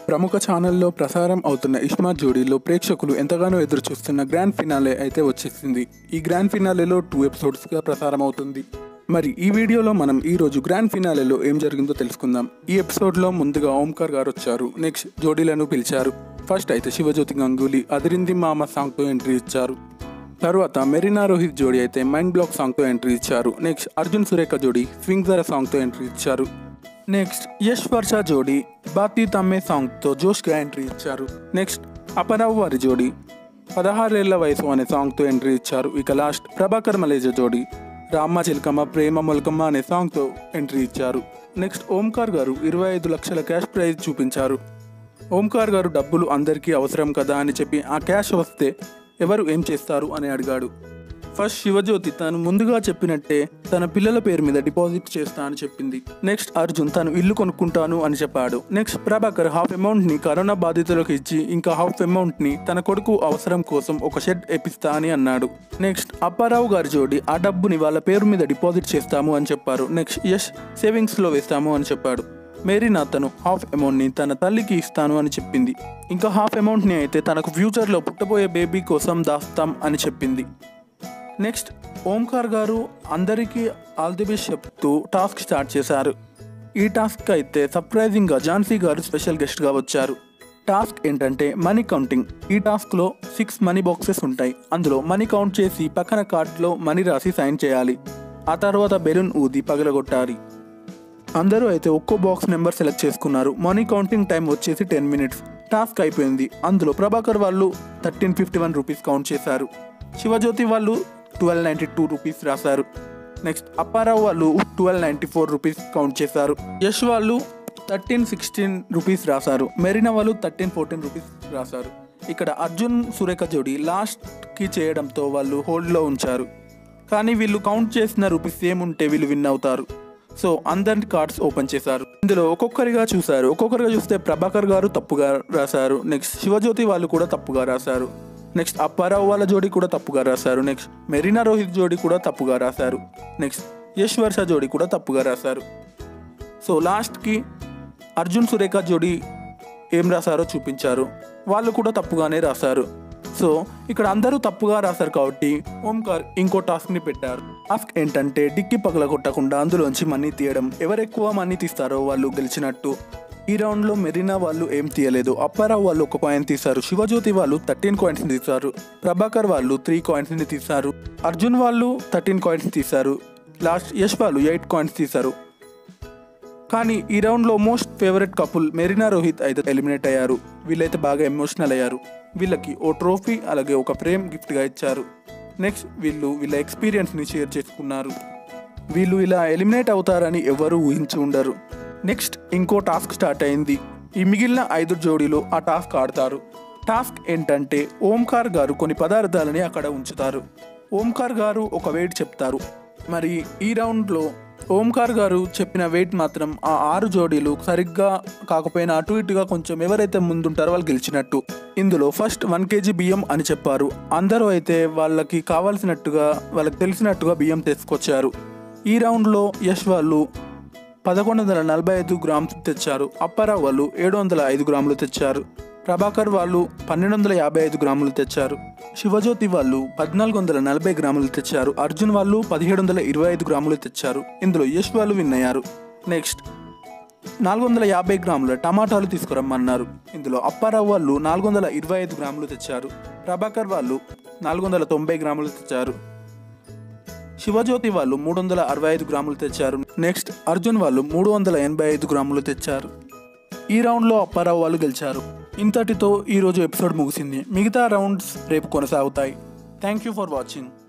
ప్రముఖ ఛానల్లో ప్రసారం అవుతున్న ఇష్మా జోడీలో ప్రేక్షకులు ఎంతగానో ఎదురు చూస్తున్న గ్రాండ్ ఫినాలే అయితే వచ్చేసింది ఈ గ్రాండ్ ఫినాలేలో టూ ఎపిసోడ్స్గా ప్రసారం అవుతుంది మరి ఈ వీడియోలో మనం ఈ రోజు గ్రాండ్ ఫినాలేలో ఏం జరిగిందో తెలుసుకుందాం ఈ ఎపిసోడ్లో ముందుగా ఓంకార్ గారు వచ్చారు నెక్స్ట్ జోడీలను పిలిచారు ఫస్ట్ అయితే శివజ్యోతి గంగూలీ అదిరింది మామ సాంగ్తో ఎంట్రీ ఇచ్చారు తర్వాత మెరీనా రోహిత్ జోడీ అయితే మైండ్ బ్లాక్ సాంగ్తో ఎంట్రీ ఇచ్చారు నెక్స్ట్ అర్జున్ సురేఖ జోడీ స్వింగ్ జర సాంగ్తో ఎంట్రీ ఇచ్చారు నెక్స్ట్ యష్ వర్ష జోడీ బాతి తమ్మే సాంగ్తో జోష్గా ఎంట్రీ ఇచ్చారు నెక్స్ట్ అపరావు వారి జోడీ పదహారేళ్ల వయసు అనే సాంగ్తో ఎంట్రీ ఇచ్చారు ఇక లాస్ట్ ప్రభాకర్ మలేజ జోడీ రామ్మ చిలకమ్మ ప్రేమ మొలకమ్మ అనే సాంగ్తో ఎంట్రీ ఇచ్చారు నెక్స్ట్ ఓంకార్ గారు ఇరవై ఐదు లక్షల క్యాష్ ప్రైజ్ చూపించారు ఓంకార్ గారు డబ్బులు అందరికీ అవసరం కదా అని చెప్పి ఆ క్యాష్ వస్తే ఎవరు ఏం చేస్తారు అని అడిగాడు ఫస్ట్ శివజ్యోతి తను ముందుగా చెప్పినట్టే తన పిల్లల పేరు మీద డిపాజిట్ చేస్తా అని చెప్పింది నెక్స్ట్ అర్జున్ తను ఇల్లు కొనుక్కుంటాను అని చెప్పాడు నెక్స్ట్ ప్రభాకర్ హాఫ్ అమౌంట్ ని కరోనా బాధితులకు ఇచ్చి ఇంకా హాఫ్ అమౌంట్ ని తన కొడుకు అవసరం కోసం ఒక షెడ్ ఎపిస్తా అని అన్నాడు నెక్స్ట్ అప్పారావు గారి జోడి ఆ డబ్బుని వాళ్ళ పేరు మీద డిపాజిట్ చేస్తాము అని చెప్పారు నెక్స్ట్ యష్ సేవింగ్స్ లో వేస్తాము అని చెప్పాడు మేరీనా తను హాఫ్ అమౌంట్ని తన తల్లికి ఇస్తాను అని చెప్పింది ఇంకా హాఫ్ అమౌంట్ని అయితే తనకు ఫ్యూచర్లో పుట్టబోయే బేబీ కోసం దాస్తాం అని చెప్పింది నెక్స్ట్ ఓంకార్ గారు అందరికీ ఆల్ ది బెస్ట్ చెప్తూ టాస్క్ స్టార్ట్ చేశారు ఈ టాస్క్ అయితే సర్ప్రైజింగ్గా ఝాన్సీ గారు స్పెషల్ గెస్ట్గా వచ్చారు టాస్క్ ఏంటంటే మనీ కౌంటింగ్ ఈ టాస్క్లో సిక్స్ మనీ బాక్సెస్ ఉంటాయి అందులో మనీ కౌంట్ చేసి పక్కన కార్డులో మనీ రాసి సైన్ చేయాలి ఆ తర్వాత బెలూన్ ఊది పగలగొట్టాలి అందరూ అయితే ఒక్కో బాక్స్ నెంబర్ సెలెక్ట్ చేసుకున్నారు మనీ కౌంటింగ్ టైం వచ్చేసి టెన్ మినిట్స్ టాస్క్ అయిపోయింది అందులో ప్రభాకర్ వాళ్ళు thirteen fifty one rupees count చేశారు శివజ్యోతి వాళ్ళు ట్వెల్వ్ నైంటీ టూ రూపీస్ రాశారు నెక్స్ట్ అప్పారావు వాళ్ళు twelve ninety four rupees count చేశారు యష్ వాళ్ళు థర్టీన్ సిక్స్టీన్ రూపీస్ రాశారు మెరీనా వాళ్ళు థర్టీన్ ఫోర్టీన్ రూపీస్ రాశారు ఇక్కడ అర్జున్ సురేఖ జోడి లాస్ట్కి చేయడంతో వాళ్ళు హోల్డ్లో ఉంచారు కానీ వీళ్ళు కౌంట్ చేసిన రూపీస్ ఏముంటే వీళ్ళు విన్ అవుతారు సో అందరి కార్డ్స్ ఓపెన్ చేశారు ఇందులో ఒక్కొక్కరిగా చూశారు ఒక్కొక్కరిగా చూస్తే ప్రభాకర్ గారు తప్పుగా రాశారు నెక్స్ట్ శివజ్యోతి వాళ్ళు కూడా తప్పుగా రాశారు నెక్స్ట్ అప్పారావు వాళ్ళ జోడి కూడా తప్పుగా రాశారు నెక్స్ట్ మెరీనా రోహిత్ జోడి కూడా తప్పుగా రాశారు నెక్స్ట్ యష్ వర్ష జోడి కూడా తప్పుగా రాశారు సో లాస్ట్కి అర్జున్ సురేఖ జోడి ఏం రాశారో చూపించారు వాళ్ళు కూడా తప్పుగానే రాశారు సో ఇక్కడ అందరూ తప్పుగా రాశారు కాబట్టి ఓంకార్ ఇంకో టాస్క్ని పెట్టారు టాస్క్ ఏంటంటే డిక్కి పగల కొట్టకుండా అందులోంచి మనీ తీయడం ఎవరు ఎక్కువ మనీ తీస్తారో వాళ్ళు గెలిచినట్టు ఈ రౌండ్లో మెరీనా వాళ్ళు ఏం తీయలేదు అప్పారావు వాళ్ళు ఒక కాయిన్ తీశారు శివజ్యోతి వాళ్ళు థర్టీన్ కాయిన్స్ తీశారు ప్రభాకర్ వాళ్ళు త్రీ కాయిన్స్ని తీశారు అర్జున్ వాళ్ళు థర్టీన్ కాయిన్స్ తీశారు లాస్ట్ యష్ వాళ్ళు ఎయిట్ కాయిన్స్ తీశారు కానీ ఈ రౌండ్లో most favourite couple Marina Rohit అయితే ఎలిమినేట్ అయ్యారు వీళ్ళైతే బాగా ఎమోషనల్ అయ్యారు వీళ్ళకి ఓ ట్రోఫీ అలాగే ఒక ఫ్రేమ్ గిఫ్ట్గా ఇచ్చారు నెక్స్ట్ వీళ్ళు వీళ్ళ ఎక్స్పీరియన్స్ని షేర్ చేసుకున్నారు వీళ్ళు ఇలా ఎలిమినేట్ అవుతారని ఎవరు ఊహించి ఉండరు నెక్స్ట్ ఇంకో టాస్క్ స్టార్ట్ అయింది ఈ మిగిలిన ఐదు జోడీలు ఆ టాస్క్ ఆడతారు టాస్క్ ఏంటంటే ఓంకార్ గారు కొన్ని పదార్థాలని అక్కడ ఉంచుతారు ఓంకార్ గారు ఒక వెయిట్ చెప్తారు మరి ఈ రౌండ్లో ఓంకార్ గారు చెప్పిన వెయిట్ మాత్రం ఆ ఆరు జోడీలు సరిగ్గా కాకపోయినా అటు ఇటుగా కొంచెం ఎవరైతే ముందుంటారో వాళ్ళు గెలిచినట్టు ఇందులో ఫస్ట్ వన్ కేజీ బియ్యం అని చెప్పారు అందరూ అయితే వాళ్ళకి కావాల్సినట్టుగా వాళ్ళకి తెలిసినట్టుగా బియ్యం తీసుకొచ్చారు ఈ రౌండ్లో యశ్ వాళ్ళు పదకొండు వందల నలభై ఐదు గ్రామ్స్ తెచ్చారు అప్పారావు వాళ్ళు ఏడు వందల ఐదు గ్రాములు తెచ్చారు ప్రభాకర్ వాళ్ళు పన్నెండు వందల యాభై ఐదు గ్రాములు తెచ్చారు శివజ్యోతి వాళ్ళు పద్నాలుగు వందల నలభై గ్రాములు తెచ్చారు అర్జున్ వాళ్ళు పదిహేడు వందల ఇరవై ఐదు గ్రాములు తెచ్చారు ఇందులో యశ్ వాళ్ళు విన్ అయ్యారు నెక్స్ట్ నాలుగు వందల యాభై గ్రాముల టమాటాలు తీసుకురమ్మన్నారు ఇందులో అప్పారావు వాళ్ళు నాలుగు వందల ఇరవై ఐదు గ్రాములు తెచ్చారు ప్రభాకర్ వాళ్ళు నాలుగు వందల తొంభై గ్రాములు తెచ్చారు శివజ్యోతి వాళ్ళు మూడు వందల అరవై ఐదు గ్రాములు తెచ్చారు నెక్స్ట్ అర్జున్ వాళ్ళు మూడు వందల ఎనభై ఐదు గ్రాములు తెచ్చారు ఈ రౌండ్లో అప్పారావు వాళ్ళు గెలిచారు ఇంతటితో ఈరోజు ఎపిసోడ్ ముగిసింది మిగతా రౌండ్స్ రేపు కొనసాగుతాయి థ్యాంక్ యూ ఫర్ వాచింగ్